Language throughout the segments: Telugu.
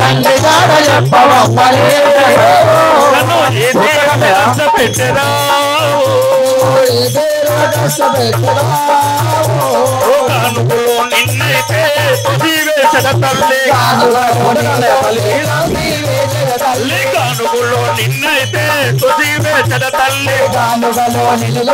తండ్రి జాడ చెప్పవమ్మలే నన్ను ఏ దేశ పెట్టరా ఓ కానుకలో నిన్నైతే తుదివేసడ తల్లి తల్లి కానుకలో నిన్నైతే తుదివేసడ తల్లి గానుగలో నిలులో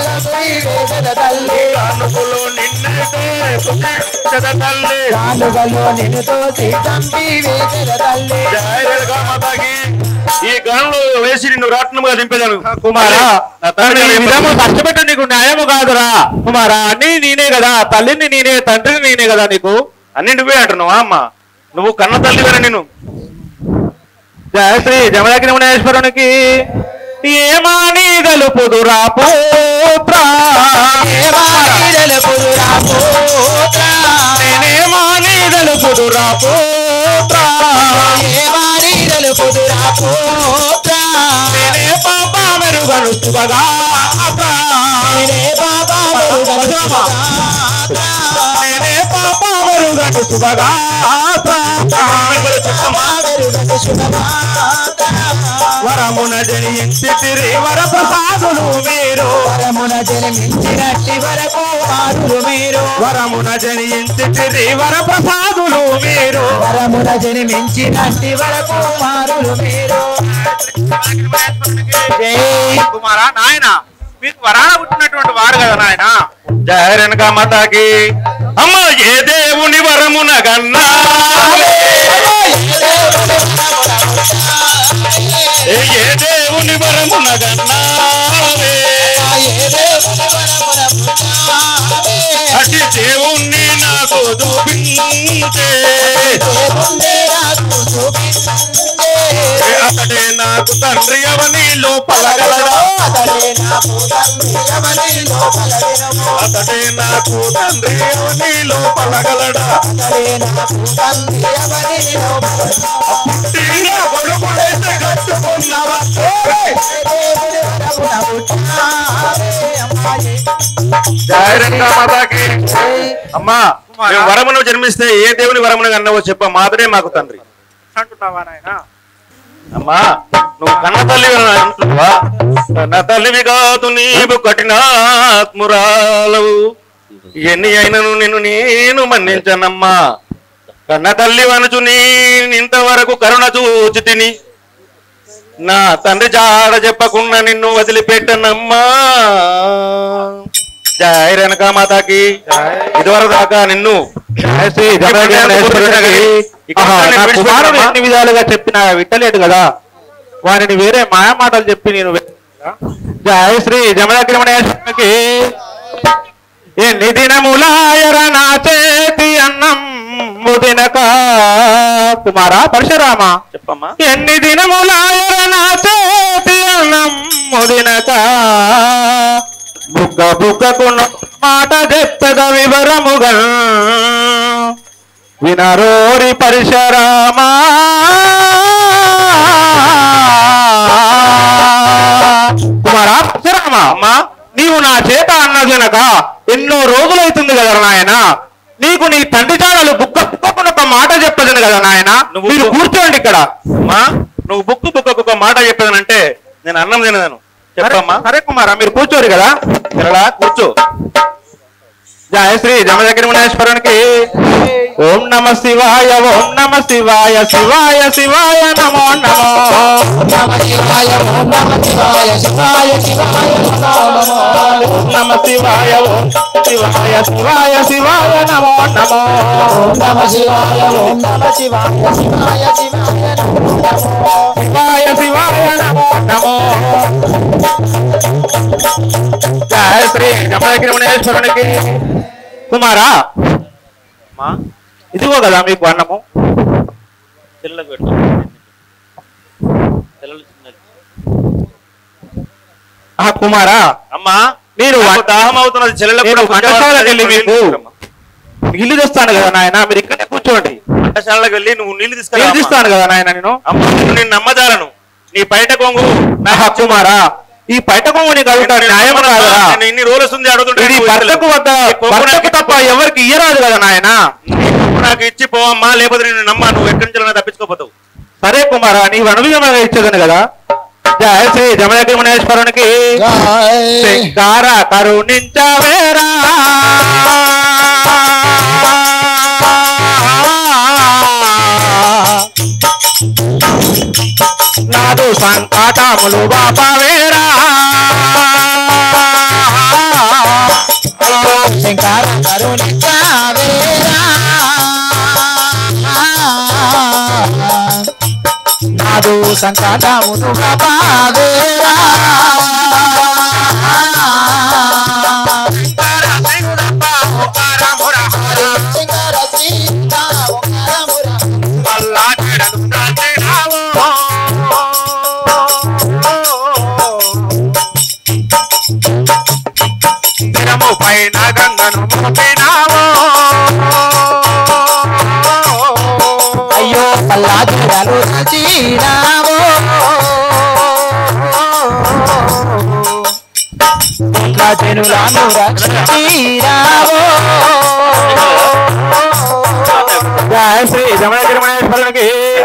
తల్లి కానుకలో నిన్నైతే తుదివేసడ తల్లి గానుగలో నిలుతో సీతంపి వేసిన తల్లి జాయిరగా మాతాకి ఈ గానంలో వేసి నిన్ను రాట్నముగా దింపేదాను కుమారా నా తండ్రి ఈ విధము కష్టపెట్ట నీకు న్యాయము కాదురా కుమారా అన్ని నేనే కదా తల్లిని నేనే తండ్రిని నేనే కదా నీకు అన్ని నువ్వే అంటున్నావా అమ్మ నువ్వు కన్న తల్లివేనా నేను జయ శ్రీ జమదగ్ని మునేశ్వరునికి ఏమాని గలుపుదురా పోత్ర నేనేమాని గలుపుదురా పోత్ర నేనే పాప మెరుగను శుభగా నేనే పాప మెరుగను శుభగా వరమున జనించితిరి వరప్రసాదులు మీరు వరమున జన్మించినట్టి వరకు మారులు మీరు వరమున జనించితిరి వరప్రసాదులు మీరు వరమున జన్మించినట్టి వరకు మారులు మీరు కుమారా నాయన మీకు వరాన పుట్టినటువంటి వారు కదా నాయన జాయిరనగా మాతాకి అమ్మ ఏ దేవుని వరమున గన్నా ఏ ఏ దేవుని వరమున గన్నావే అతి దేవుణ్ణి నాకు చూపించే అతడే నాకు తండ్రి అవని లోపలగలడా అతడే నాకు తండ్రి అవని లోపలగలడా తీరా కొడుకుడైతే కట్టుకున్నావా జాయిరంగా మాతాకి అమ్మా మేము వరమును జన్మిస్తే ఏ దేవుని వరమును కన్నావో చెప్ప మాతడే మాకు తండ్రి అంటున్నావా నాయన అమ్మా నువ్వు కన్న తల్లి అంటున్నావా కన్న తల్లివి కాదు నీవు కఠినాత్మురాలవు ఎన్ని అయినను నిన్ను నేను మన్నించనమ్మా కన్న తల్లి వనుచు నీ ఇంతవరకు కరుణ చూచి తిని నా తండ్రి జాడ చెప్పకుండా నిన్ను వదిలిపెట్టనమ్మా జయ రేణుకా మాతాకి ఇదివరకు దాకా నిన్ను జయ శ్రీ జమదగ్ని మునేశ్వరునికి ఆహా, నా కుమారుడు ఎన్ని విధాలుగా చెప్పిన విట్టలేదు కదా వారిని వేరే మాయ మాటలు చెప్పి నేను వె- జయ శ్రీ జమదగ్ని మునేశ్వరునికి ఎన్ని దినములాయర నా చేతి అన్నం ముదినక కుమారా పరశురామ చెప్పమ్మా ఎన్ని దినములాయర నా చేతి అన్నం ముదినక బుగ్గ బుగ్గకు మాట చెప్తద వివరముగా వినరోరి పరశురామా కుమారా పరశురామ అమ్మా నీవు నా చేత అన్నదనక ఎన్నో రోజులైతుంది కదా నాయన నీకు నీ తండ్రి చాడలు బుక్క బుక్కకున్న ఒక మాట చెప్పదని కదా నాయన నువ్వు- మీరు కూర్చోండి ఇక్కడ అమ్మా నువ్వు బుక్కు బుక్కకు ఒక మాట చెప్పేదనంటే నేను అన్నం తినదాను చెప్పమ్మా సరే కుమారా మీరు కూర్చోరు కదా తినడా కూర్చో జయ శ్రీ జమదగిరి మునేశ్వరునికి ఓం నమ శివాయ ఓం నమ శివాయ శివాయ శివాయ నమో నమో ఓం నమ శివాయ ఓం శివాయ శివాయ శివాయ నమో నమో శివాయ శివాయ నమో నమో జయ శ్రీ జమదగిరి మునేశ్వరునికి కుమారా అమ్మా ఇదిగో కదా మీకు అన్నము పిల్లలకు పెట్టు పిల్లలు చిన్నది. ఆ కుమారా అమ్మా మీరు నాకు వం- దాహం అవుతున్నది చెల్లెలకు నేను కూడా వంటశాలకు వెళ్ళి మీకు తీసుకురమ్మా. నీళ్లు తెస్తాను కదా నాయన మీరు ఇక్కడే కూర్చోండి వంటశాలకు వెళ్ళి నువ్వు నీళ్లు నీళ్లు తీసుకురా తీస్తాను కదా నాయన నేను అమ్మా నేను నిన్ను నమ్మజాలను నీ బయట కొంగు ఆహా, కుమారా ఈ పైట కొంగు నీకు అడుగుతా న్యాయం కాదా నేను ఇన్ని రోజులు వస్తుంది అడుగుతుంటే ఇది నువ్వు భర్తకు ఇస్తలేవు. వద్ద ఈ కొంగు భర్తకు నాకు తప్ప ఎవరికి ఇయ్యరాదు కదా నాయన నీకు నాకు ఇచ్చి పోవమ్మా లేకపోతే నేను నమ్మా నువ్వు ఎక్కడి నుంచి తప్పించుకోపోతావు సరే కుమారా నీవు అనుభవమగా ఇచ్చేదని కదా జయ శ్రీ జమదగ్రమణేశ్వరునికి జై శంకార కరుణించవేరా నాదు సంకటములు బాపవేరా శంకర కరుణించవేరా నాదు సంకటమును బావేరా శంకర శ్రీరామ పైన గంగను మోపినావో అయ్యో పల్లాదురలు చీరావో ఇంట్లో జనులను రక్షిరావో జయ శ్రీ జమదగ్రమణేశ్వరునికి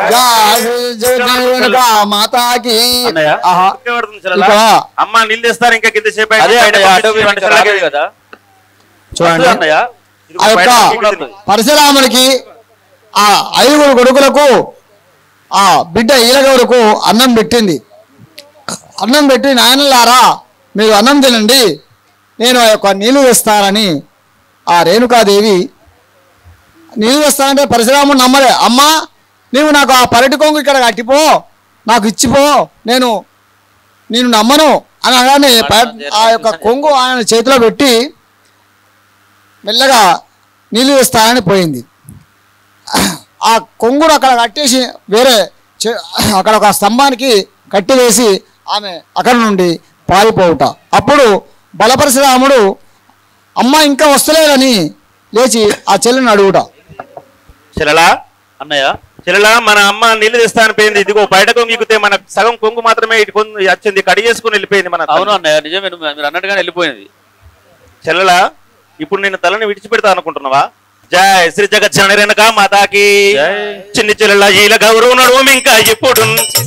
మాతాకి అన్నయ్య ఆహా. ఉక్కే పడుతుంది చెల్లెలా? ఇక అమ్మ నీళ్ళు తెస్తారు ఇంకా కింద సేపు అదే బయట అన్నయ్య, పంపించి అడవి వంట వెంట సెలవుకి రాలేదు కదా చూడండి వస్తుంది అన్నయ్య ఇదిగో ఆ బయట యొక్క పంపించి పరశురామునికి ఆ ఐదుగురు కొడుకులకు ఆ బిడ్డ ఈలగౌరకు అన్నం పెట్టింది అన్నం పెట్టి నాయనలారా మీరు అన్నం తినండి నేను ఆ యొక్క నీళ్లు తెస్తానని ఆ రేణుకాదేవి నీళ్లు తెస్తానంటే పరశురాముడు నమ్మలే అమ్మా నీవు నాకు ఆ పరటి కొంగు ఇక్కడ కట్టిపో నాకు ఇచ్చిపో నేను నేను నమ్మను అని అనగానే ప- ఆ యొక్క కొంగు ఆయన చేతిలో పెట్టి మెల్లగా నీళ్ళు వేస్తానని పోయింది ఆ కొంగును అక్కడ కట్టేసి వేరే చే- అక్కడ ఒక స్తంభానికి కట్టివేసి ఆమె అక్కడ నుండి పారిపోవుట అప్పుడు బలపరశురాముడు అమ్మ ఇంకా వస్తలేదని లేచి ఆ చెల్లిని అడుగుట చెల్లెలా అన్నయ్య చెల్లెలా మన అమ్మ నీళ్లు తెస్తాను పోయింది ఇదిగో బయట కొంగు ఎక్కితే మన సగం కొంగు మాత్రమే ఇటు కొంగు వచ్చింది కడి చేసుకుని వెళ్ళిపోయింది మన అవును అన్నయ్య నిజమే మీరు మీరు అన్నట్టుగానే వెళ్ళిపోయింది చెల్లెలా ఇప్పుడు నేను తలని విడిచిపెడతా అనుకుంటున్నావా జై శ్రీ జగత్ జనరేనక మాతాకి జై. చిన్ని చెల్లెల ఈల గౌరవ నడువం ఇంకా ఇప్పుడు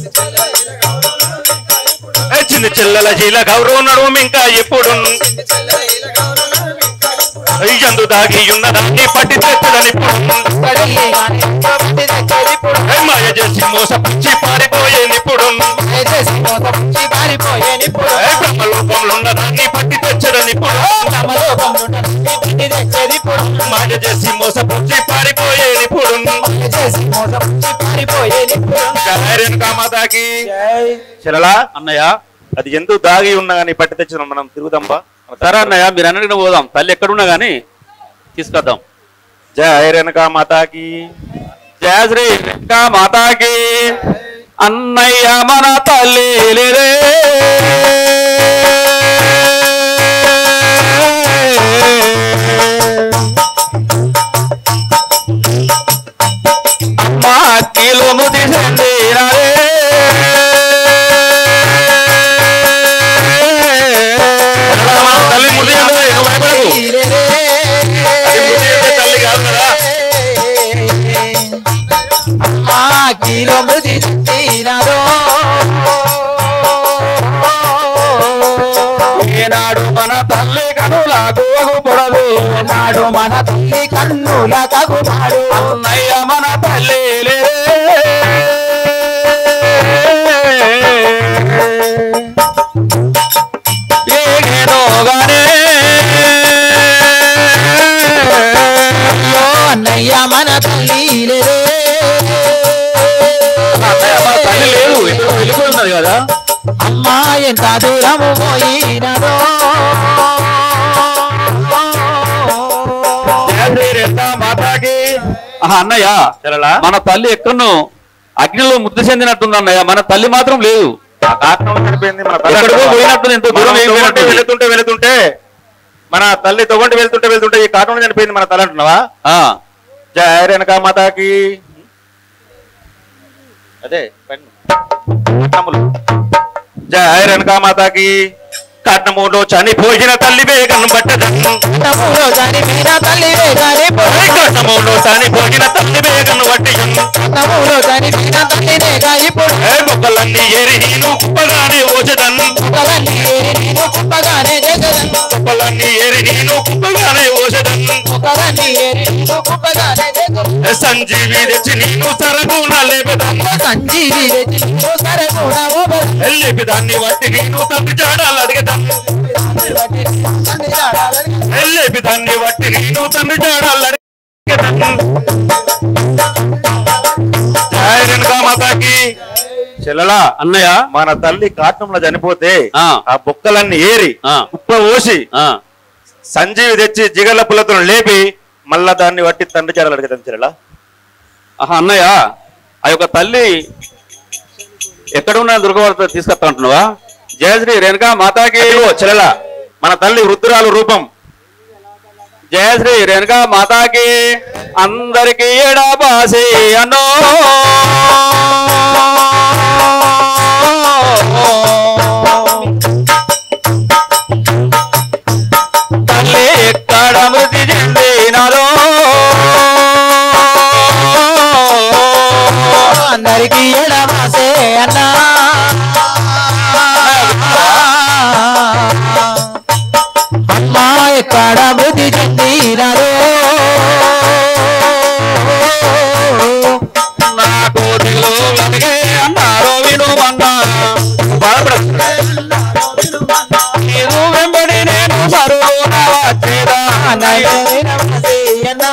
ఏ చిన్ని చెల్లెల ఈల గౌరవ నడువం ఇంకా ఎప్పుడు ఎందు దాగి ఉన్నదాన్ని పట్టి తెచ్చదని మాయ చేసి మోసపుచ్చి పారిపోయే నిప్పుడు బ్రహ్మలోకంలో ఉన్నదాన్ని పట్టి తెచ్చదని మాయ చేసి మోసపుచ్చి పారిపోయే నిప్పుడు మాతాకి చెల్లెలా అన్నయ్య అది ఎందుకు దాగి ఉన్నా కానీ పట్టి తెచ్చిన మనం తిరుగుదాంబా సరే అన్నయ్య మీరు అన్నట్టుగా పోదాం తల్లి ఎక్కడున్నా గానీ తీసుకొద్దాం జయ రేణుకా మాతాకి జయ శ్రీ వెంకా మాతాకి అన్నయ్య మన తల్లి లేరే అమ్మా కీలో ముది తల్లి ముది అంటే నువ్వు భయపడకు. అది ముది అంటే తల్లి కాదు కదా ఏనాడు మన తల్లి కనులకు పొడదు నాడు మన తల్లి కన్నుల తగునాడు అన్నయ్య మన తల్లి ఏగేనోగానే అయ్యో అన్నయ్య మన తల్లి లేదే అన్నయ్య మన తల్లి లేదు ఎక్కడో వెళ్ళిపోతున్నది కదా అమ్మా ఎంత దూరము పోయినదో మాతాకి ఆహా, అన్నయ్య చెల్లెలా మన తల్లి ఎక్కడో అగ్నిలో ముద్ద చెందినట్టుంది అన్నయ్య మన తల్లి మాత్రం లేదు ఆ కారణం చనిపోయింది మన తల్లి ఎక్కడికో అంటున్నావా? పోయినట్టుంది, ఎంతో దూరం మనం వెళ్ళిపోయినట్టుంది. తొగొంటి వెళుతుంటే వెళుతుంటే మన తల్లి తొగొంటి వెళ్తుంటే వెళ్తుంటే ఈ కారణం చనిపోయింది మన తల్లి అంటున్నావా ఆ జయ రేణుకా మాతాకి అదే పైన. పట్నములు. జయ రేణుకా మాతాకి కట్నములో చనిపోయిన తల్లి వేగను పట్టదన్ను నమ్ములో చనిపోయిన తల్లి వేగాని పొడి కట్నములో చనిపోయిన తల్లి వేగను పట్టియన్ను నమ్ములో చనిపోయిన తల్లి వేగా ఇప్పుడు ఏ మొక్కలన్నీ ఏరి నేను కుప్పగానే ఓచదన్ను ఒకదాన్ని ఏరి నేను కుప్పగానే చేసేదను కుప్పలన్నీ ఏరి నేను కుప్పగానే ఓచదన్ను ఒకదాన్ని ఏరి నేను కుప్పగానే చేసేదను సంజీవి తెచ్చి నేను సరగుణ లేపదన్ను సంజీవి తెచ్చి నీకు సరగుణ ఓబెదను. లేపిదాన్ని వట్టి నేను తండ్రి జాడాలు అడిగదన్ను తండ్రి జాడాలని లేపిదాన్ని వట్టి నేను తండ్రి జాడాలు అడిగదన్ను జయ రేణుకా మాతాకి చెల్లలా అన్నయ్య మన తల్లి కాట్నంలో చనిపోతే ఆ. ఆ బొక్కలన్నీ ఏరి ఆ. కుప్ప పోసి ఆ, సంజీవి తెచ్చి జిగల పుల్లతో లేపి మళ్ళా దాన్ని వట్టి తండ్రి జాడలు అడిగదాం చెల్లలా ఆహా అన్నయ్య ఆ యొక్క తల్లి ఎక్కడ ఉన్న దుర్గవార్త తీసుకొస్తా ఉంటున్నావా జయశ్రీ రేణుకా మాతాకి ఇదిగో చెల్లలా మన తల్లి వృద్ధురాలు రూపం జయశ్రీ రేణుకా మాతాకి అందరికి ఎడబాసి అన్నో తల్లి ఎక్కడ మృతి చెందినదో అందరికి ఎడమాసే అన్నా అమ్మా ఎక్కడ మృతి చెందినదో నాకు దిగులు కలిగే అన్నారు వినుమన్నా నీవు వెంబడి నేను బరువున వచ్చేదా ఎడమాసే అన్నా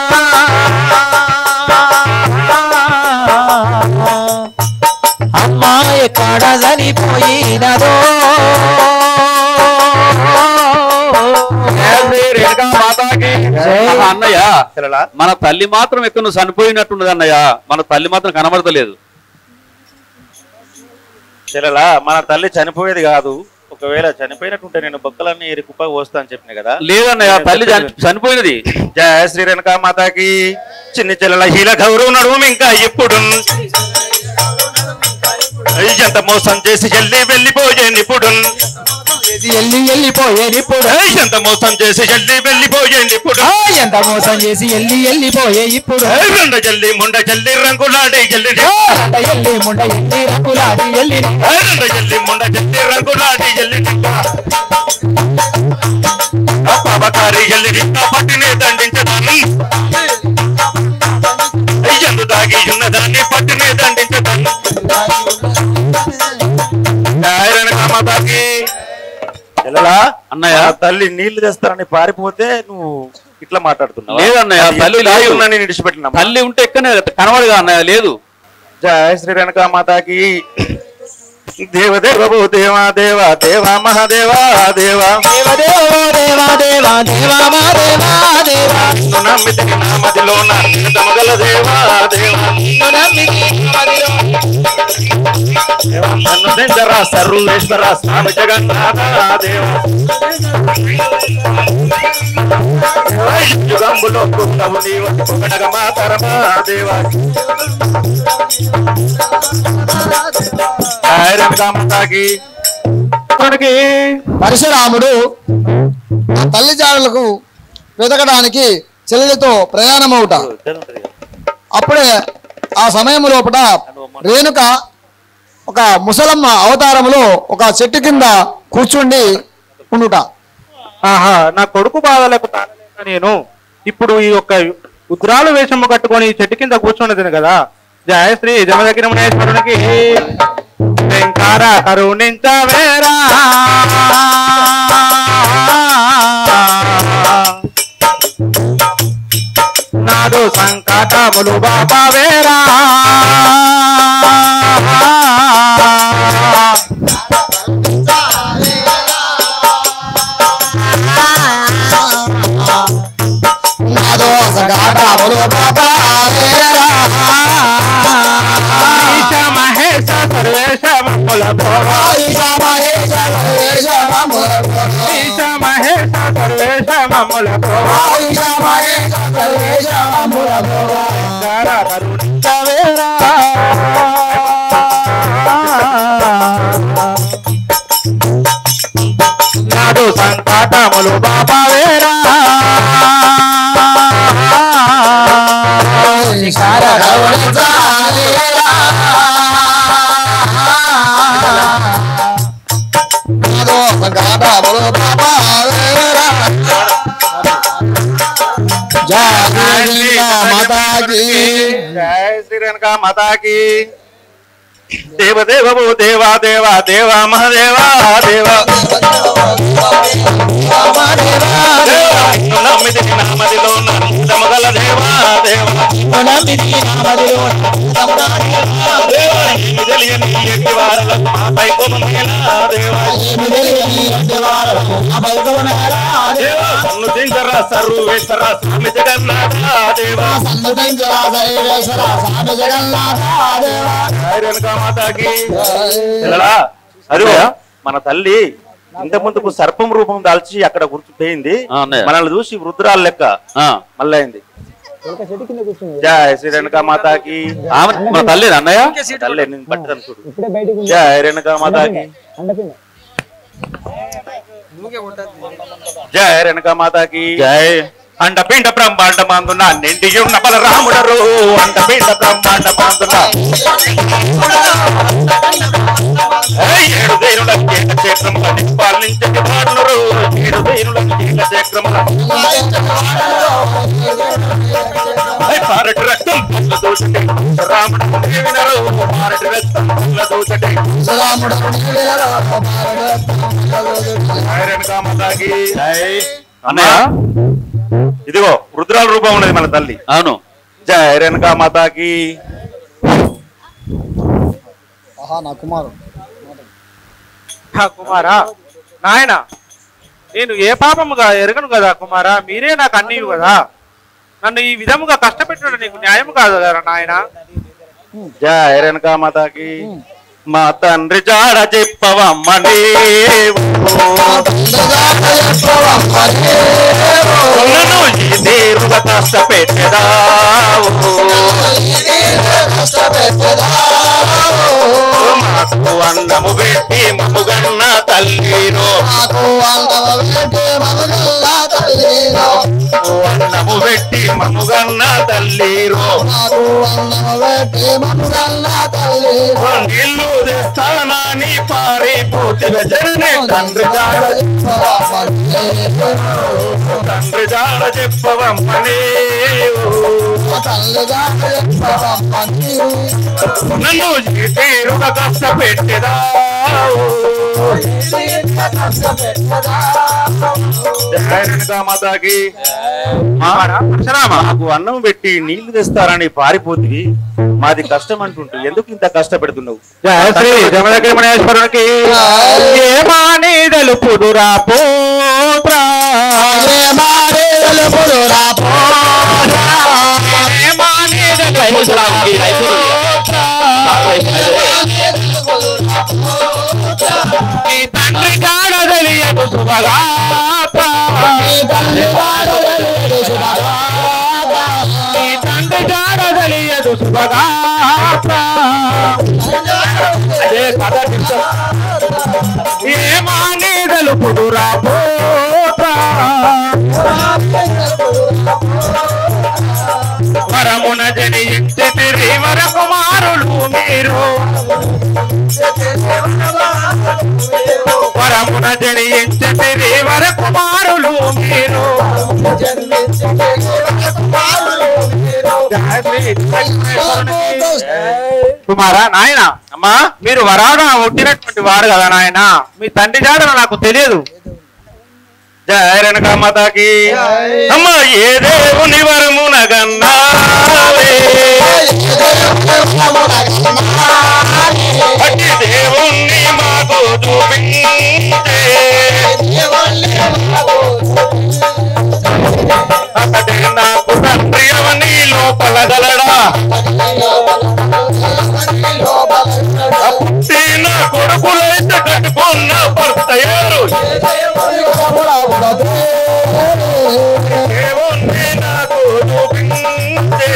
అమ్మా ఎక్కడ చనిపోయినదో జయశ్రీ రేణుకా మాతాకి ఆహా, అన్నయ్య చెల్లలా మన తల్లి మాత్రం ఎక్కడ నువ్వు చనిపోయినట్టున్నది అన్నయ్య మన తల్లి మాత్రం కనబడతలేదు చెల్లలా మన తల్లి చనిపోయేది కాదు ఒకవేళ చనిపోయినట్టుంటే నేను బొక్కలన్నీ ఏరి కుప్ప పోస్తా అని చెప్పిన కదా లేదన్నయ్య తల్లి చని- చనిపోయినది జయ శ్రీ రేణుకా మాతాకి చిన్ని చెల్లెల హీల గౌరవ నడుము ఇంకా ఎప్పుడు ఎంత మోసం చేసి వెళ్ళి వెళ్ళిపోయే నిపుడు ఎల్లి వెళ్ళిపోయేది ఇప్పుడు ఎంత మోసం చేసి వెళ్ళి వెళ్ళిపోయే నిపుడు ఆ, ఎంత మోసం చేసి ఎల్లి వెళ్ళిపోయే ఇప్పుడు రెండ జల్లి ముండ జల్లి రంగులాడి జల్లి అంట ఎల్లి ముండ ఎల్లి రంగులాడి ఎల్లి రెండ జల్లి ముండ జల్లి రంగులాడి జల్లి పాపకారి జల్లి పట్టినే దండించదాన్ని అయ్యందు దాగి ఉన్నదాన్ని పట్టినే దండించదాన్ని మాతాకి చెల్లెలా అన్నయ్య. ఆ తల్లి నీళ్లు తెస్తారని పారిపోతే నువ్వు ఇట్లా మాట్లాడుతున్నావు లేదన్నయ్య, తల్లి లేదు. నేను విడిచిపెట్టిన తల్లి ఉంటే ఎక్కనే కనబడగా అన్నయ్య లేదు జయ శ్రీ రేణుకా మాతాకి దేవదేవ భూ దేవా దేవా దేవా మహాదేవా దేవా దేవ దేవ దేవా దేవా దేవా మా దేవా దేవా నిన్ను నమ్మితే నా మదిలో నా తమగల దేవా దేవా నిన్ను నమ్మితే మదిలో దేవా, నన్ను దించరా సర్వేశ్వర స్వామి జగన్నాథ దేవా యుగంబులో పుట్టవు నీవు ఒకటగ మాతరమా దేవా జయ రేణుకా మాతాకి మనకి పరశురాముడు ఆ తల్లి జాడలకు వెతకడానికి చెల్లెలతో ప్రయాణమవుట అప్పుడే ఆ సమయం లోపల రేణుక ఒక ముసలమ్మ అవతారములో ఒక చెట్టు కింద కూర్చుండి ఉండుట ఆహా నా కొడుకు బాధలకు తాళలేక నేను ఇప్పుడు ఈ యొక్క ఉద్రాలు వేషము కట్టుకొని ఈ చెట్టు కింద కూర్చున్నది కదా జయశ్రీ జమదగిరి మునేశ్వరునికి శంకర కరుణించవేరా నాదు సంకటములు బాబావేరా నాదో సగాటములు బాబా వేరా. ఈశ మహేశ సర్వేశ మంగళ భోగా ఈశ మహేశ సర్వేశ మంగళ భోగా. ఈశ మహేశ సర్వేశ మమ్ముల భోగా ఈశ మహేశ సర్వేశ మంగళ భోగా. శంకర కరుణించవేరా నాదు మాతాకి జయ శ్రీ రేణుకా మాతాకి దేవదేవో దేవా దేవా దేవా మహాదేవా దేవా నమ్మిది నామదిలో నమ్మగల దేవా దేవా తెలియని ఎట్టి వారలకు మాపై కోపమేలా దేవా దేవా సన్నుతించర సర్వేశ్వర స్వామి జగన్నాథ దేవా జయ రేణుకా మాతాకి పిల్లలా అదిగో మన తల్లి ఇంత ముందుకు సర్పం రూపం దాల్చి అక్కడ కూర్చుపోయింది ఆ, అన్నయ్య. మనల్ని చూసి వృద్ధురాలు లెక్క ఆ. మళ్ళీ అయింది జయ శ్రీ రేణుకా మాతాకి ఆమె మన తల్లి అన్నయ్య తల్లి నేను పట్టుదని చూడు జయ రేణుకా మాతాకి జయ రేణుకా మాతాకి జై అండపిండ బ్రహ్మాండ మందున నిండి ఉన్న బలరాముడరు అండపిండ బ్రహ్మాండ మందున ఏడు దేనుల కీట క్షేత్రముల నిష్పాలించటి వాడునరు ఏడు దేనుల కీట క్షేత్రముల పారటి రక్తం పుల్ల దోచటి రాముడు వినరు పారటి రక్తం పుల్ల దోచటి రేణుకా మాతాకి అన్నయ్య ఇదిగో రుద్రాల రూపం ఉన్నది మన తల్లి అవును జయ రేణుకా మాతాకి ఆహా నా కుమారు హా, కుమారా నాయన నేను ఏ పాపముగా ఎరగను కదా కుమారా మీరే నాకు అన్నీవు కదా నన్ను ఈ విధముగా కష్టపెట్టడం నీకు న్యాయం కాదు కదా నాయన జయ రేణుకా మాతాకి మా తండ్రి జాడ చెప్పవమ్మ నీవు. నన్ను ఈ తీరుగా కష్టపెట్టదావు మాకు అన్నము పెట్టి మముగన్న తల్లిను అన్నము పెట్టి మముగన్న తల్లిరు నీళ్ళు తెస్తానని పారిపోతే జరనే తండ్రి జాడ తండ్రి జాడ చెప్పవమ్మని నన్ను ఈ తీరుగా కష్టపెట్టేదా మాతాకి మాకు అన్నం పెట్టి నీళ్లు తెస్తారని పారిపోతివి మాది కష్టం అంటుంటూ ఎందుకు ఇంత కష్టపెడుతున్నావు జయ శ్రీ జమదగ్రమణేశ్వరునికి ఏమాని తెలుపుదురా పోత్రా ఏమాని తెలుపుదురా నీ తండ్రి కాడ తెలియదు శుభగాత్ర నీ తండ్రి కాడ తెలియదు శుభగాత్ర అదే కథ ఏమాని తెలుపుదురా పోత్రా వరమున జనించి వర కుమారులు మీరు వరమున జనించి వర కుమారులు మీరు కుమారా నాయన అమ్మా మీరు వరాన ఒట్టినటువంటి వారు కదా నాయన మీ తండ్రి జాడన నాకు తెలియదు జయ రేణుకా మాతాకి అమ్మ ఏ దేవుని వరమున గన్నావే అట్టి దేవుణ్ణి మాకు చూపించే అతడే నాకు తండ్రి అవని లోపల గలడా పుట్టిన కొడుకులైతే కట్టుకున్న భర్తయ్యారు దేవుణ్ణి నాకు చూపించే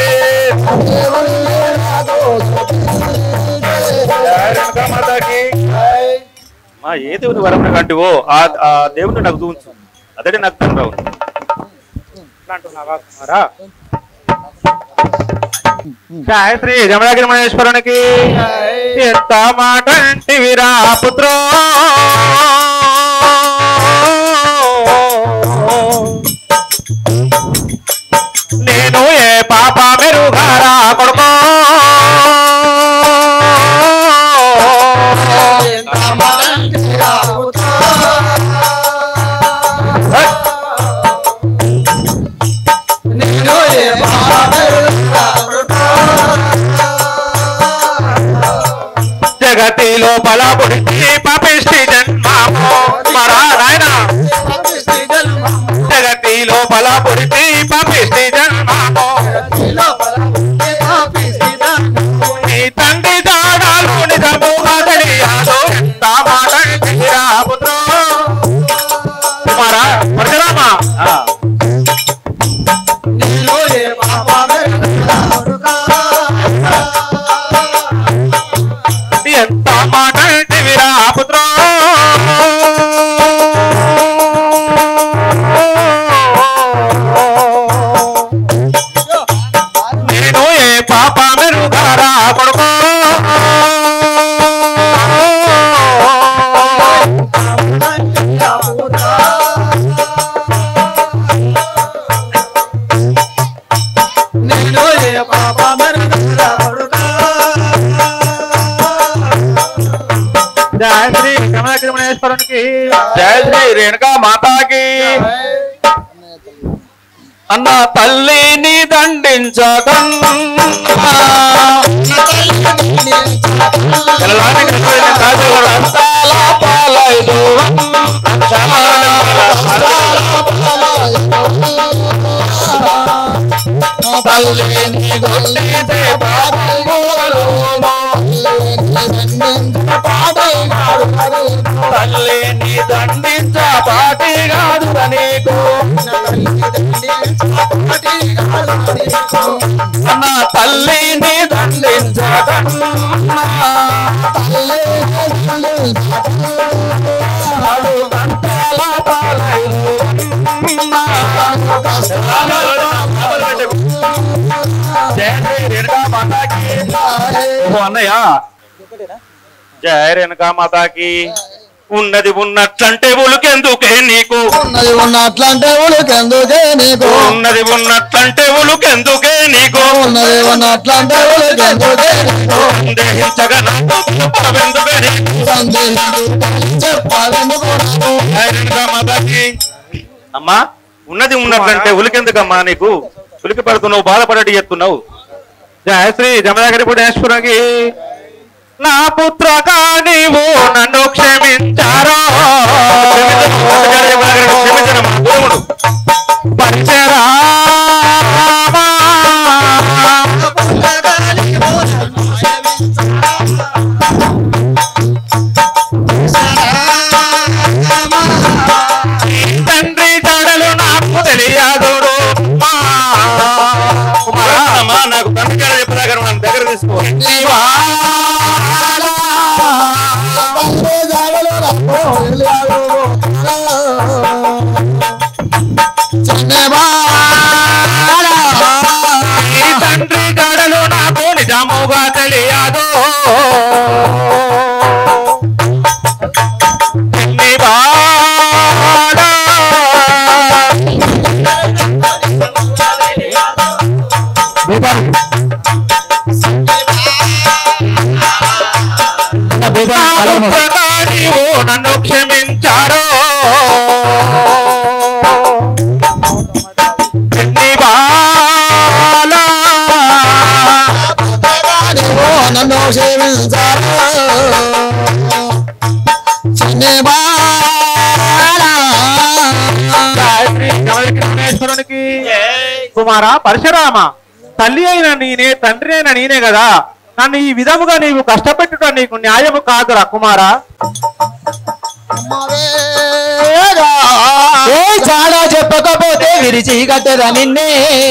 రేణుకా మాతాకి మా ఏ దేవుని వరమున కంటివో ఆ ఆ దేవుని నాకు చూపించు అతడే నాకు తండ్రి అవును అంటున్నావా కుమారా జయ శ్రీ జమదగిరి మహేశ్వరునికి ఎంత మాట అంటివిరా పుత్రో నేను నేను ఏ పాప మెరుగారా కొడుకో జగతిలో బలపుడి పాపిష్టి జన్మామో మరా నాయన జగతిలో బలపుడి పాపిష్టి జన్మామో నీ తండ్రి దాడాలు నిజముగా తెలియదు ఎంత మాట తెలియరా పుత్రో కుమారా పరశురామ ఎంత మాట తెలియరా పుత్రో నేను ఏ పాప మెరుగారా కొడుకో జయ శ్రీ కమలాకృష్ణేశ్వరునికి జయ శ్రీ రేణుకా మాతాకి అన్న తల్లిని దండించకన్నా అంతాల పాలైదు తల్లిని దండించ పాటి కాదు నీకు అన్న తల్లిని దండించకన్నా జయ శ్రీ రేణుకా మాతాకి ఓ అన్నయ్య జయ రేణుకా మాతాకి ఉన్నది ఉన్నట్లంటే ఉలుకెందుకే నీకు ఉన్నది ఉన్నట్లంటే ఉలికెందుకే నీకు ఉన్నది ఉన్నట్లంటే ఉలుకెందుకే నీకు ఉన్నది ఉన్నట్లంటే ఉలికెందుకే నీకు సందేహించగా నాకు చెప్పవెందుకే నీకు? చెప్పాలెందుకు నాకు? జయ రేణుకా మాతాకి అమ్మా ఉన్నది ఉన్నట్లంటే ఉలికెందుకమ్మా నీకు ఉలికి పడుతున్నావు బాధపడటి చెప్తున్నావు జయ శ్రీ జమదగిరి పుణేశ్వరునికి నా పుత్రగా నీవు నన్ను క్షమించారో క్షమించనమ్మా, దేవుడు. పరిచరా తండ్రి తడలు నాకు తెలియదు అమ్మా, నాకు తండ్రి గారు చెప్పదాకా నన్ను దగ్గర తీసుకో ఈ తండ్రి తడలు నాకు నిజముగా తెలియదు ఎన్ని బాధ. నా పుత్రగా నీవు నన్ను క్షమించారో ఎన్ని బాధ. నన్ను క్షమించారు కమలకృష్ణేశ్వరునికి కుమార పరశురామ తల్లి అయిన నేనే తండ్రి అయిన నేనే కదా నన్ను ఈ విధముగా నీవు కష్టపెట్టుట నీకు న్యాయము కాదురా కుమార ఏ చాలా చెప్పకపోతే విరిచి కట్టదా నిన్నే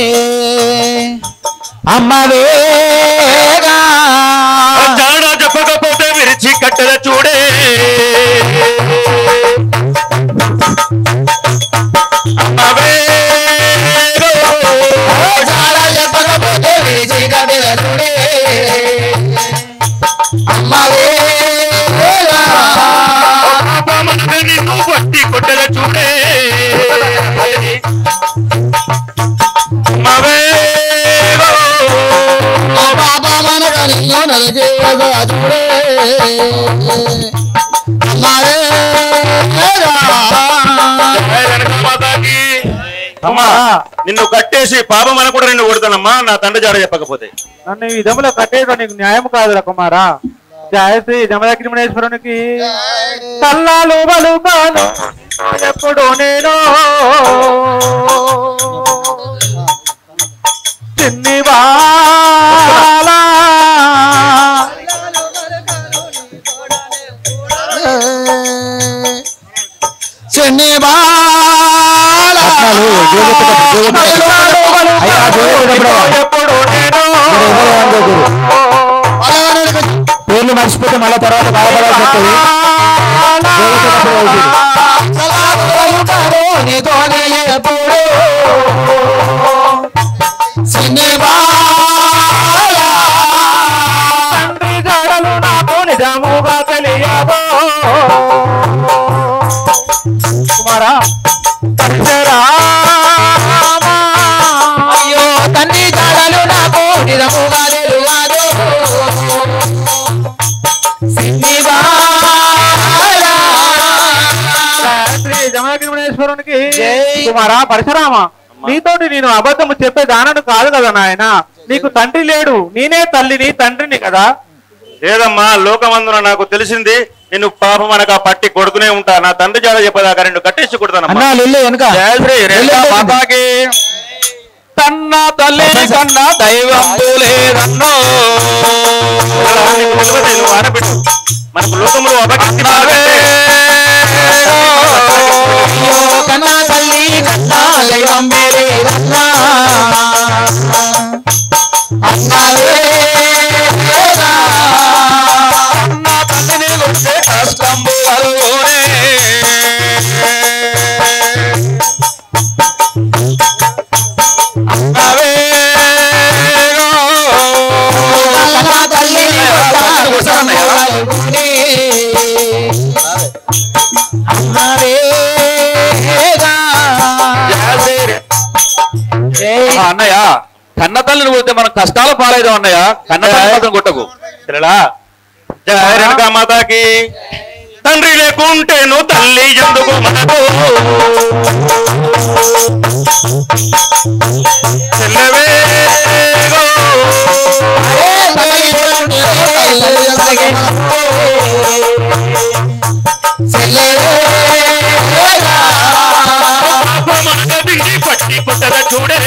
అమ్మవేగా జాడ చెప్పకపోతే విరిచి కట్టెల చూడే అమ్మవే చాలా చెప్పకపోతే విరిచి కట్టెలనుడే. అమ్మవేగా. పాపమనగా నిన్ను కొట్టి కొట్టెల చూడే అమ్మవే కలిగి చూడే అమ్మారే జయ రేణుకా మాతాకి అమ్మా నిన్ను కట్టేసి పాపం అని కూడా నిన్ను కొడతానమ్మా నా తండ్రి జాడ చెప్పకపోతే నన్ను ఈ విధములో కట్టేయడం నీకు న్యాయం కాదురా కుమారా జయశ్రీ జమదగ్నిమణేశ్వరునికి తల్లాలు బలుగాను ఎప్పుడు నేను చిన్ని బాలా చిన్ని బాల ఎప్పుడు నేను పేర్లు మర్చిపోతే మళ్ళీ తర్వాత బాధపడాల్సి వస్తుంది తండ్రి జాడలు నాకు నిజముగా తెలియదు కుమారా పరశురామా. అయ్యో తన్ని జాడలు నాకు నిజముగా తెలియదు సిన్ని బాలా. శ్రీ జమదగ్నిమణేశ్వరునికి జై. కుమారా పరశురామ నీతోటి నేను అబద్ధము చెప్పే దానను కాదు కదా నాయన నీకు తండ్రి లేడు నేనే తల్లిని తండ్రిని కదా లేదమ్మా లోకమందున నాకు తెలిసింది నిన్ను పాపం అనక పట్టి కొడుతూనే ఉంటా నా తండ్రి జాడ చెప్పదాకా నిన్ను కట్టేసి కొడతానమ్మా అన్నా వెళ్ళు వెనుక జయ శ్రీ రేణుకా మాతాకి తన్న తల్లి కన్న దైవం లేదన్నో నీకు తెలియదే, నువ్వు ఆడబిడ్డ. మనకు లోకములు అపకీర్తి బాగానే. అయ్యో కన్నా తల్లి కన్నా దైవం వేరే కన్నా అన్నావేరా. అన్న తల్లిని కొట్టే కష్టంబు వలునే. అన్నవేగో. కన్నా తల్లి కన్నా దైవం అన్నావేరా. ఆ, అన్నయ్య కన్న తల్లిని కొడితే మనం కష్టాల పాలైదాం అన్నయ్య కన్న తల్లి మాత్రం కొట్టకు తెలడా జయ రేణుకా మాతాకి తండ్రి లేకుంటేను తల్లి ఎందుకు మనకు తెల్లవేగో. పాపమనక బిండి పట్టి కొట్టద చూడే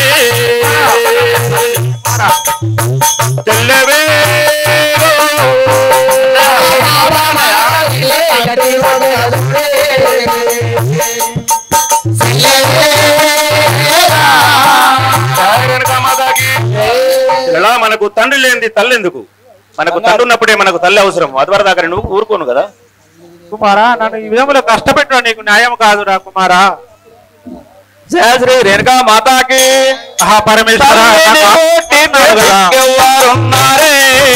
ఇలా మనకు తండ్రి లేనిది తల్లి ఎందుకు మనకు తండ్రి ఉన్నప్పుడే మనకు తల్లి అవసరం అదివరకు దాకా నువ్వు ఊరుకోను కదా కుమారా నన్ను ఈ విధములో కష్టపెట్టడం నీకు న్యాయం కాదురా కుమారా జయ శ్రీ రేణుకా మాతాకి ఆహా పరమేశ్వర తల్లిని కొట్టి బ్రతికెవ్వరున్నారే?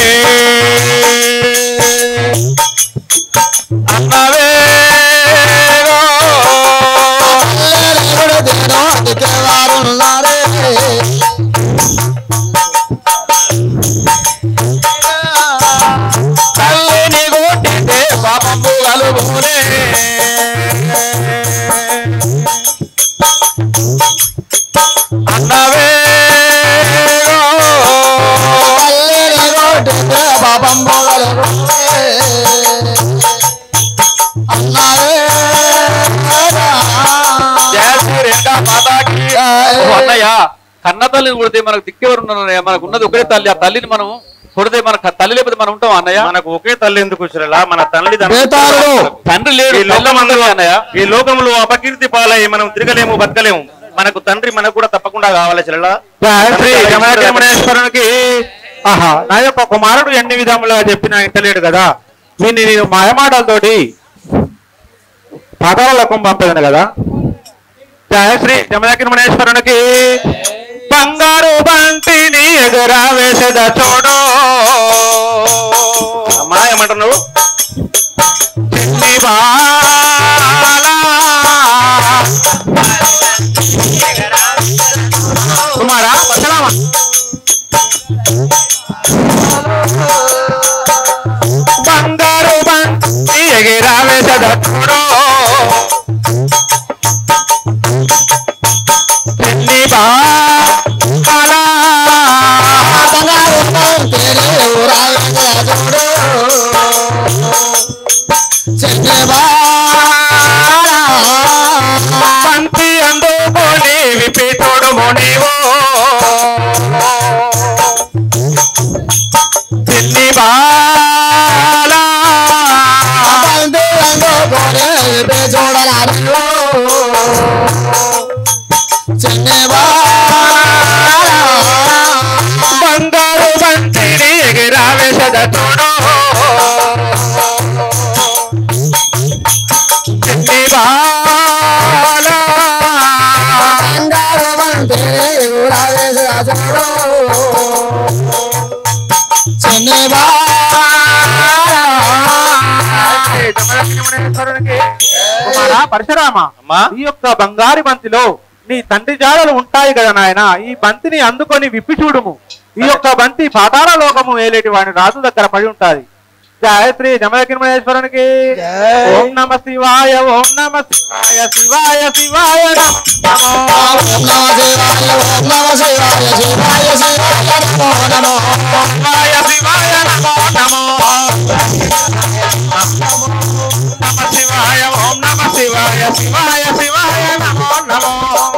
అన్నవేగో. తల్లిని కొట్టితే పాపము కలుగునే అన్నవేగో. పాపం జయ శ్రీ రేణుకా మాతాకి ఓ అన్నయ్య కన్న తల్లిని కొడితే మనకు దిక్కెవరు ఉన్నారు మనకు ఉన్నది ఒకటే తల్లి ఆ తల్లిని మనం కొడితే మన తల్లి లేకపోతే మనం ఉంటాం అన్నయ్య మనకు ఒకే తల్లి ఎందుకు వచ్చిరలా మన తల్లి బేతాళుడు. తండ్రి లేడు ఈ తల్లి లోకమందు మాత్రమే అన్నయ్య ఈ లోకంలో అపకీర్తి పాలై మనం తిరగలేము బతకలేము మనకు తండ్రి మనకు కూడా తప్పకుండా కావాలి చెల్లెలా శ్రీ రమణేశ్వరునికి ఆహా నా యొక్క కుమారుడు ఎన్ని విధములుగా చెప్పినా ఇంటలేడు కదా దీన్ని నేను మాయమాటలతోటి పాతాళలోకం పంపేదాను కదా జయశ్రీ జమదగ్నిమణేశ్వరునికి బంగారు బంతిని ఎదురా వేసేద చూడు అమ్మా ఏమంటావు నువ్వు చిన్ని బాల. కుమారా పచ్చరామా వేషదత్తుడో పిల్లి బాలా పంతి అందుకొని విపితుడు మునివో పిల్లి బాలా బంగారు బంతిని ఎగిరావేశదతుడు పిల్లి బాలా కుమారా పరశురామ అమ్మా ఈ యొక్క బంగారు బంతిలో నీ తండ్రి జాడలు ఉంటాయి కదా నాయన ఈ బంతిని అందుకొని విప్పి చూడుము ఈ యొక్క బంతి పాతాళ లోకము వేలేటి వాడి రాజు దగ్గర పడి ఉంటాది జయ శ్రీ జమదకిన్మేశ్వరునికి ఓం నమ శివాయ ఓం నమ శివాయ శివాయ శివాయ నమో శివాయ శివాయ నమో నమో నమ శివాయ ఓం నమ శివాయ శివాయ శివాయ నమో నమో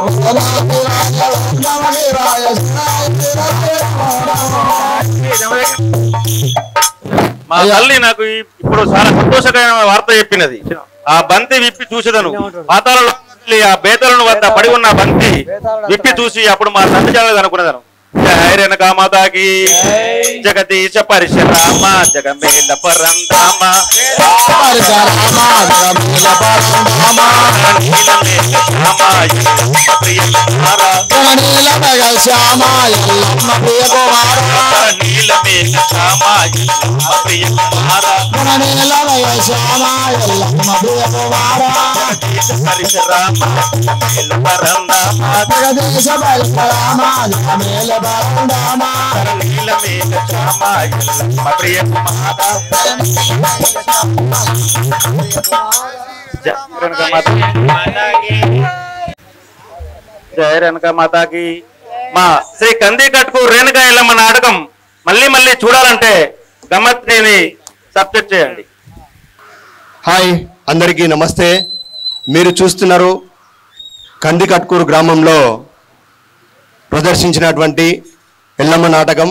మా తల్లి నాకు ఈ- ఇప్పుడు చాలా సంతోషకరమైన వార్త చెప్పినది ఆ బంతి విప్పి చూసేదను పాతాలలో వెళ్ళి ఆ బేతలను వద్ద పడి ఉన్న బంతి విప్పి చూసి అప్పుడు మా తండ్రి చాలదు అనుకునేదాను జయ రేణుకా మాతాకి జగదీశ పరిశరామ జగమేల పరంధామ శ్యామ ఎల్లమ్మ ప్రియ కుమార నీలమేఘ శ్యామ ప్రియ కుమార గుణనీలమయ శ్యామ ఎల్లమ్మ ప్రియ కుమార పరిశరామ పరంధామ జగదీశ బలరామ జగమేల బలందామ నీలమేఘ శ్యామ ప్రియ కుమార జయ రేణుకా మాతాకి జయ రేణుకా మాతాకి మా శ్రీ కంది కట్టుకు రేణుకా ఎల్లమ్మ నాటకం మళ్ళీ మళ్ళీ చూడాలంటే గమ్మత్ని సబ్జెక్ట్ చేయండి హాయ్ అందరికీ నమస్తే మీరు చూస్తున్నారు కందికట్కూరు గ్రామంలో ప్రదర్శించినటువంటి ఎల్లమ్మ నాటకం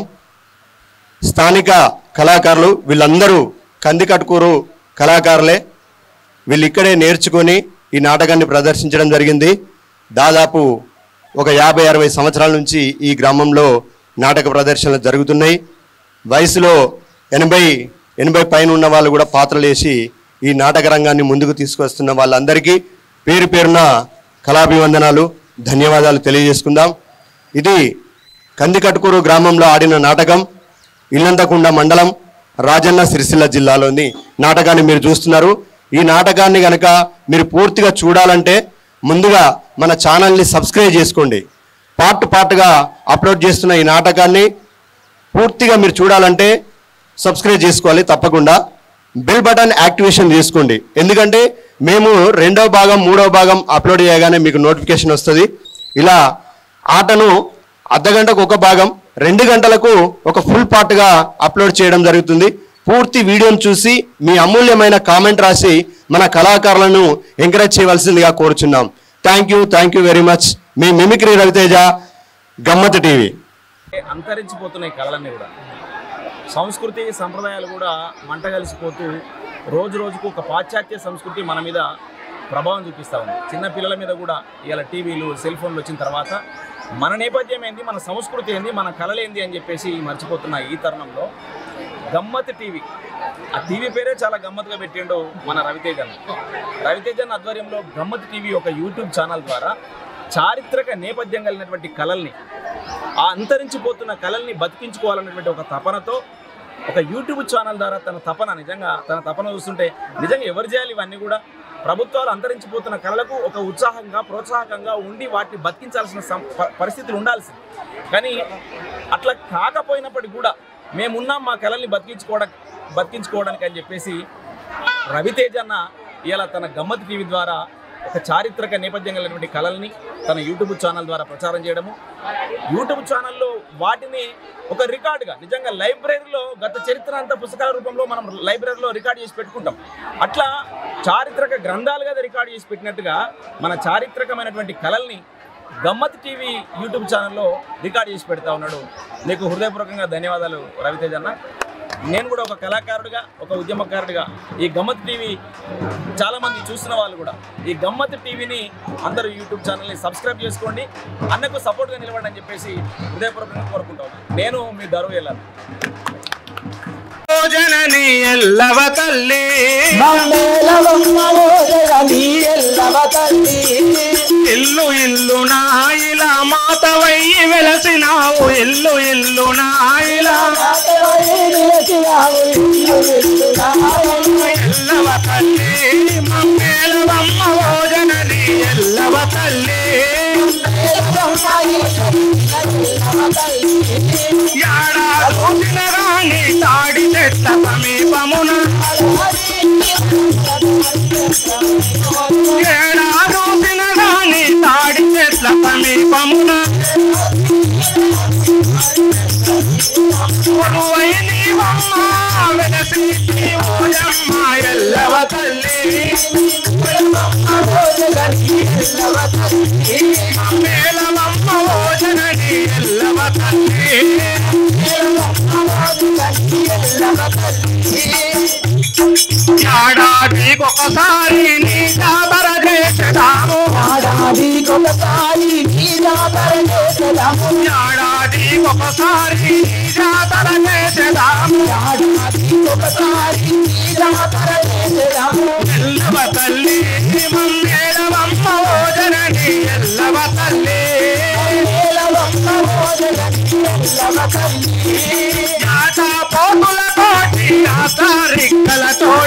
స్థానిక కళాకారులు వీళ్ళందరూ కందికట్కూరు కళాకారులే వీళ్ళు ఇక్కడే నేర్చుకొని ఈ నాటకాన్ని ప్రదర్శించడం జరిగింది దాదాపు ఒక యాభై అరవై సంవత్సరాల నుంచి ఈ గ్రామంలో నాటక ప్రదర్శనలు జరుగుతున్నాయి వయసులో ఎనభై ఎనభై పైన ఉన్న వాళ్ళు కూడా పాత్రలు వేసి ఈ నాటక రంగాన్ని ముందుకు తీసుకొస్తున్న వాళ్ళందరికీ పేరు పేరున కళాభివందనాలు ధన్యవాదాలు తెలియజేసుకుందాం ఇది కందికట్కూరు గ్రామంలో ఆడిన నాటకం ఇల్లంతకుండ మండలం రాజన్న సిరిసిల్ల జిల్లాలోని నాటకాన్ని మీరు చూస్తున్నారు ఈ నాటకాన్ని కనుక మీరు పూర్తిగా చూడాలంటే ముందుగా మన ఛానల్ని సబ్స్క్రైబ్ చేసుకోండి పార్ట్ పార్ట్గా అప్లోడ్ చేస్తున్న ఈ నాటకాన్ని పూర్తిగా మీరు చూడాలంటే సబ్స్క్రైబ్ చేసుకోవాలి తప్పకుండా బెల్ బటన్ యాక్టివేషన్ చేసుకోండి ఎందుకంటే మేము రెండో భాగం మూడో భాగం అప్లోడ్ చేయగానే మీకు నోటిఫికేషన్ వస్తుంది ఇలా ఆటను అర్ధ గంటకు ఒక భాగం రెండు గంటలకు ఒక ఫుల్ పార్ట్గా అప్లోడ్ చేయడం జరుగుతుంది పూర్తి వీడియోను చూసి మీ అమూల్యమైన కామెంట్ రాసి మన కళాకారులను ఎంకరేజ్ చేయవలసిందిగా కోరుచున్నాం thank you thank you very much మీ మిమిక్రీ రవితేజ గమ్మత్ టీవీ అంతరించిపోతున్నాయి కళలన్నీ కూడా సంస్కృతి సంప్రదాయాలు కూడా మంట కలిసిపోతూ రోజు రోజుకు ఒక పాశ్చాత్య సంస్కృతి మన మీద ప్రభావం చూపిస్తూ ఉంది చిన్న పిల్లల మీద కూడా ఇవాళ టీవీలు సెల్ ఫోన్లు వచ్చిన తర్వాత మన నేపథ్యం ఏంది మన సంస్కృతి ఏంది మన కళలేంది అని చెప్పేసి మర్చిపోతున్న ఈ తరుణంలో గమ్మత్ టీవీ ఆ టీవీ పేరే చాలా గమ్మత్తుగా పెట్టిండు మన రవితేజన్ రవితేజన్ ఆధ్వర్యంలో గమ్మత్ టీవీ ఒక యూట్యూబ్ ఛానల్ ద్వారా చారిత్రక నేపథ్యం కలిగినటువంటి కళల్ని ఆ అంతరించిపోతున్న కళల్ని బతికించుకోవాలనేటువంటి ఒక తపనతో ఒక యూట్యూబ్ ఛానల్ ద్వారా తన తపన నిజంగా తన తపన చూస్తుంటే నిజంగా ఎవరు చేయాలి ఇవన్నీ కూడా ప్రభుత్వాలు అంతరించిపోతున్న కళలకు ఒక ఉత్సాహంగా ప్రోత్సాహకంగా ఉండి వాటిని బతికించాల్సిన సం- ప- పరిస్థితులు ఉండాల్సింది కానీ అట్లా కాకపోయినప్పటికీ కూడా మేమున్నాం మా కళల్ని బతికించుకోవడం బతికించుకోవడానికి అని చెప్పేసి రవితేజ్ అన్న ఇలా తన గమ్మత్ టీవీ ద్వారా ఒక చారిత్రక నేపథ్యం కలిగినటువంటి కళల్ని తన యూట్యూబ్ ఛానల్ ద్వారా ప్రచారం చేయడము యూట్యూబ్ ఛానల్లో వాటిని ఒక రికార్డుగా నిజంగా లైబ్రరీలో గత చరిత్ర అంతా పుస్తకాల రూపంలో మనం లైబ్రరీలో రికార్డ్ చేసి పెట్టుకుంటాం అట్లా చారిత్రక గ్రంథాలుగా అది రికార్డ్ చేసి పెట్టినట్టుగా మన చారిత్రకమైనటువంటి కళల్ని గమ్మత్ టీవీ యూట్యూబ్ ఛానల్లో రికార్డ్ చేసి పెడతా ఉన్నాడు నీకు హృదయపూర్వకంగా ధన్యవాదాలు రవితేజ్ అన్న నేను కూడా ఒక కళాకారుడిగా ఒక ఉద్యమకారుడిగా ఈ గమ్మత్ టీవీ చాలా మంది చూసిన వాళ్ళు కూడా ఈ గమ్మత్ టీవీని అందరూ యూట్యూబ్ ఛానల్ని సబ్స్క్రైబ్ చేసుకోండి అన్నకు సపోర్ట్గా నిలబడండి అని చెప్పేసి హృదయపూర్వకంగా కోరుకుంటాను నేను మీ దరువు వెళ్ళాను జనని ఎల్లవ తల్లి ఇల్లు ఇల్లు నాయిలా మాతవై వెలసినావు ఇల్లు ఇల్లు నాయిలా ఎల్లవ తల్లి మమ్మేలవమ్మ భోజనని ఎల్లవ తల్లి యాడాదు తినరాని తాడి చెట్ల సమీపమున ఏడాదు తినరాని తాడి చెట్ల సమీపమున కొడువై నీవమ్మ వెలసి ఓయమ్మ ఎల్లవ తల్లి మేలమమ్మ ఓజనని ఎల్లవ తల్లి ఏడాదికి ఒకసారి నీ జాతర చేసేదాము ఏడాదికి ఒకసారి నీ జాతర చేసేదాము ఎల్లవ తల్లి మమ్మేలవమ్మ ఓజనని ఎల్లవ తల్లి యాత పోతుల తోటి యాత రిక్కల తోటి